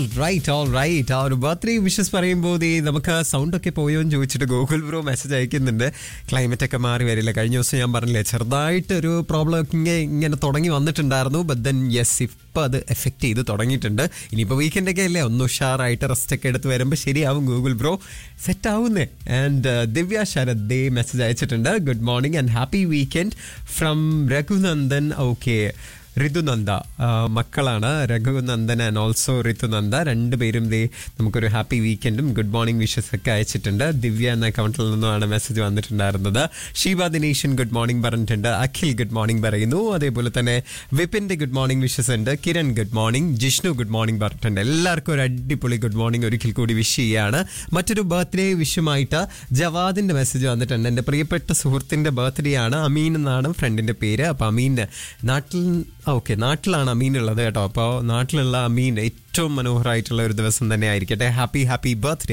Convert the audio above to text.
right all right ആ ഒരു birthday wishes പറയുമ്പോൾ ദേ നമുക്ക് സൗണ്ട് ഒക്കെ പോയോ എന്ന് ചോദിച്ചിട്ട് ഗൂഗിൾ ബ്രോ മെസ്സേജ് അയക്കുന്നുണ്ട് ക്ലൈമറ്റ് ഒക്കെ മാറി വരില്ല കഴിഞ്ഞ ദിവസം ഞാൻ പറഞ്ഞില്ലേ ചെറുതായിട്ട് ഒരു പ്രോബ്ലം ഒക്കെ ഇങ്ങനെ ഇങ്ങനെ തുടങ്ങി വന്നിട്ടുണ്ടായിരുന്നു ബട്ട് ദെൻ യെസ് ഇപ്പം അത് എഫക്റ്റ് ചെയ്ത് തുടങ്ങിയിട്ടുണ്ട് ഇനിയിപ്പോൾ വീക്കെൻഡ് ഒക്കെ അല്ലേ ഒന്ന് ഉഷാറായിട്ട് റെസ്റ്റ് ഒക്കെ എടുത്ത് വരുമ്പോൾ ശരിയാവും ഗൂഗിൾ ബ്രോ സെറ്റ് ആവുന്നേ ആൻഡ് ദിവ്യ ശരത് ദേ മെസ്സേജ് അയച്ചിട്ടുണ്ട് good morning and happy weekend from Raghunandan okay Rithunanda ആ, മക്കളാണ് രഘുനന്ദൻ ആൻഡ് ഓൾസോ ഋതുനന്ദ രണ്ടുപേരും ദേ നമുക്കൊരു ഹാപ്പി വീക്കെൻഡും ഗുഡ് മോർണിംഗ് വിഷസ് ഒക്കെ അയച്ചിട്ടുണ്ട് ദിവ്യ എന്ന അക്കൗണ്ടിൽ നിന്നുമാണ് മെസ്സേജ് വന്നിട്ടുണ്ടായിരുന്നത് ഷീബ ദിനേശൻ ഗുഡ് മോർണിംഗ് പറഞ്ഞിട്ടുണ്ട് അഖിൽ ഗുഡ് മോർണിംഗ് പറയുന്നു അതേപോലെ തന്നെ വിപിന്റെ ഗുഡ് മോർണിംഗ് വിഷസ് ഉണ്ട് Kiran good morning Jishnu good morning പറഞ്ഞിട്ടുണ്ട് എല്ലാവർക്കും ഒരു അടിപൊളി ഗുഡ് മോർണിംഗ് ഒരിക്കൽ കൂടി വിഷ് ചെയ്യാണ് മറ്റൊരു ബർത്ത്ഡേ വിഷുമായിട്ട് ജവാദിന്റെ മെസ്സേജ് വന്നിട്ടുണ്ട് എൻ്റെ പ്രിയപ്പെട്ട സുഹൃത്തിന്റെ ബർത്ത്ഡേ ആണ് അമീൻ എന്നാണ് ഫ്രണ്ടിന്റെ പേര് അപ്പോൾ അമീൻ നാട്ടിൽ ഓക്കെ നാട്ടിലാണ് അമീൻ ഉള്ളത് കേട്ടോ അപ്പോൾ നാട്ടിലുള്ള അമീൻ ഏറ്റവും മനോഹരമായിട്ടുള്ള ഒരു ദിവസം തന്നെ ആയിരിക്കട്ടെ ഹാപ്പി ഹാപ്പി ബർത്ത്ഡേ